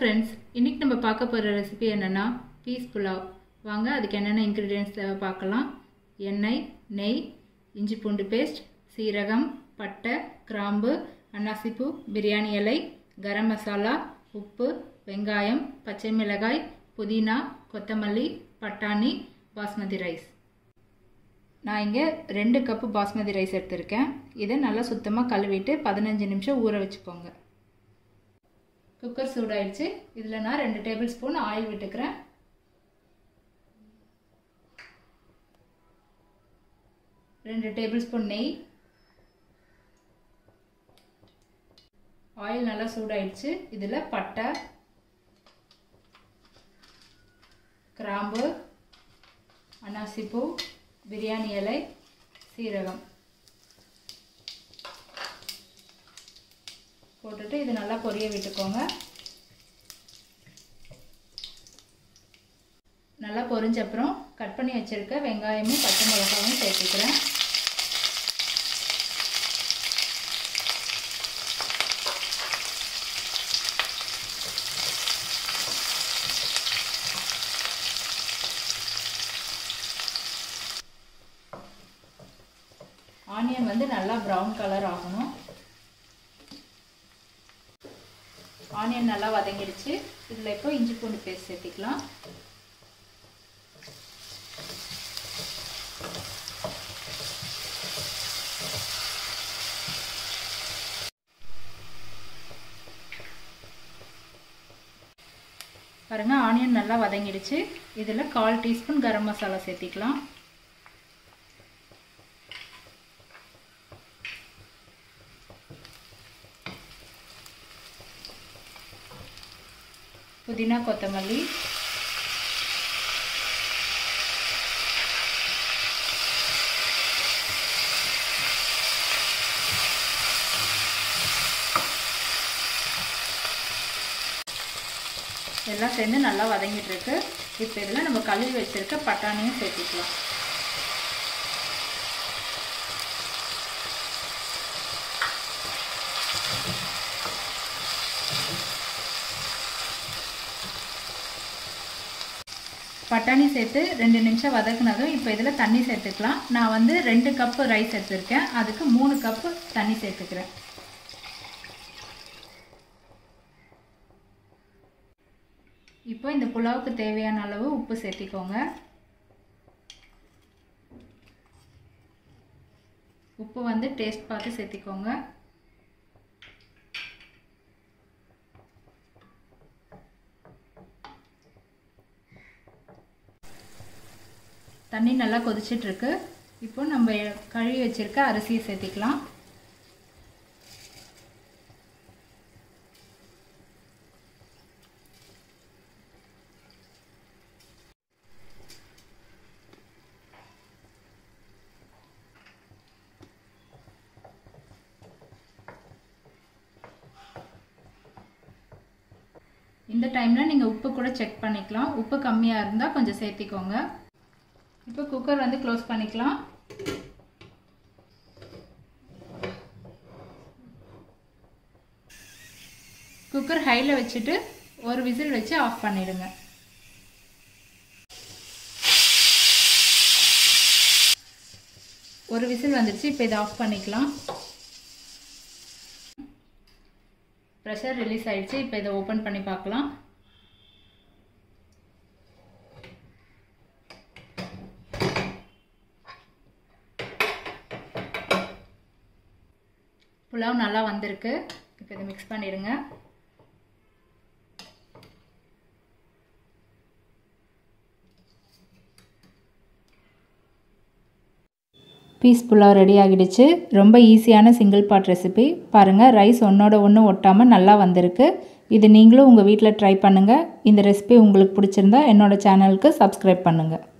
friends இன்றைக்கி நம்ம பார்க்க போகிற ரெசிபி என்னென்னா பீஸ் புலாவ் வாங்க அதுக்கு என்னென்ன இன்க்ரீடியன்ஸ் தேவை பார்க்கலாம் எண்ணெய் நெய் இஞ்சி பூண்டு பேஸ்ட் சீரகம் பட்டை கிராம்பு அன்னாசிப்பூ பிரியாணி இலை கரம் மசாலா உப்பு வெங்காயம் பச்சை மிளகாய் புதினா கொத்தமல்லி பட்டாணி பாஸ்மதி ரைஸ் நான் இங்கே ரெண்டு கப்பு பாஸ்மதி ரைஸ் எடுத்திருக்கேன் இதை நல்லா சுத்தமாக கழுவிட்டு பதினஞ்சு நிமிஷம் ஊற வச்சுக்கோங்க குக்கர் சூடாயிடுச்சு இதில் நான் ரெண்டு டேபிள் ஸ்பூன் ஆயில் விட்டுக்கிறேன் ரெண்டு டேபிள் ஸ்பூன் நெய் ஆயில் நல்லா சூடாயிடுச்சு இதில் பட்டை கிராம்பு அனாசிப்பூ பிரியாணி இலை சீரகம் போட்டுட்டு இது நல்லா பொரிய விட்டுக்கோங்க நல்லா பொரிஞ்ச அப்புறம் கட் பண்ணி வச்சுருக்க வெங்காயமும் பச்சை மிளகாயும் சேர்த்துக்கிறேன் ஆனியன் வந்து நல்லா ப்ரௌன் கலர் ஆகணும் ஆனியன் நல்லா வதங்கிடுச்சு இதில் இப்போ இஞ்சி பூண்டு பேஸ்ட் சேர்த்திக்கலாம் பாருங்கள் ஆனியன் நல்லா வதங்கிடுச்சு இதில் கால் டீஸ்பூன் கரம் மசாலா சேர்த்திக்கலாம் புதினா கொத்தமல்லி எல்லாம் சேர்ந்து நல்லா வதங்கிட்டு இருக்கு இப்போ இதில் நம்ம கழுவி வச்சிருக்க பட்டாணியும் சேர்த்துக்கலாம் பட்டாணி சேர்த்து ரெண்டு நிமிஷம் வதக்குனதும் இப்போ இதில் தண்ணி சேர்த்துக்கலாம் நான் வந்து ரெண்டு கப்பு ரைஸ் எடுத்திருக்கேன் அதுக்கு மூணு கப்பு தண்ணி சேர்த்துக்கிறேன் இப்போ இந்த புலாவுக்கு தேவையான அளவு உப்பு சேர்த்திக்கோங்க உப்பு வந்து டேஸ்ட் பார்த்து சேர்த்திக்கோங்க தண்ணி நல்லா கொதிச்சிட்ருக்கு இப்போ நம்ம கழுவி வச்சுருக்க அரிசியை சேர்த்திக்கலாம் இந்த டைமில் நீங்கள் உப்பு கூட செக் பண்ணிக்கலாம் உப்பு கம்மியாக இருந்தால் கொஞ்சம் சேர்த்திக்கோங்க இப்போ குக்கர் வந்து க்ளோஸ் பண்ணிக்கலாம் குக்கர் ஹையில் வச்சுட்டு ஒரு விசில் வச்சு ஆஃப் பண்ணிடுங்க ஒரு விசில் வந்துடுச்சு இப்போ இதை ஆஃப் பண்ணிக்கலாம் ப்ரெஷர் ரிலீஸ் ஆயிடுச்சு இப்போ இதை ஓப்பன் பண்ணி பார்க்கலாம் புலாவ் நல்லா வந்திருக்கு இப்போ இதை மிக்ஸ் பண்ணிடுங்க பீஸ் புலாவ் ரெடி ஆகிடுச்சு ரொம்ப ஈஸியான சிங்கிள் பார்ட் ரெசிபி பாருங்கள் ரைஸ் ஒன்றோட ஒன்று ஒட்டாமல் நல்லா வந்திருக்கு இது நீங்களும் உங்கள் வீட்டில் ட்ரை பண்ணுங்கள் இந்த ரெசிபி உங்களுக்கு பிடிச்சிருந்தா என்னோடய சேனலுக்கு சப்ஸ்கிரைப் பண்ணுங்கள்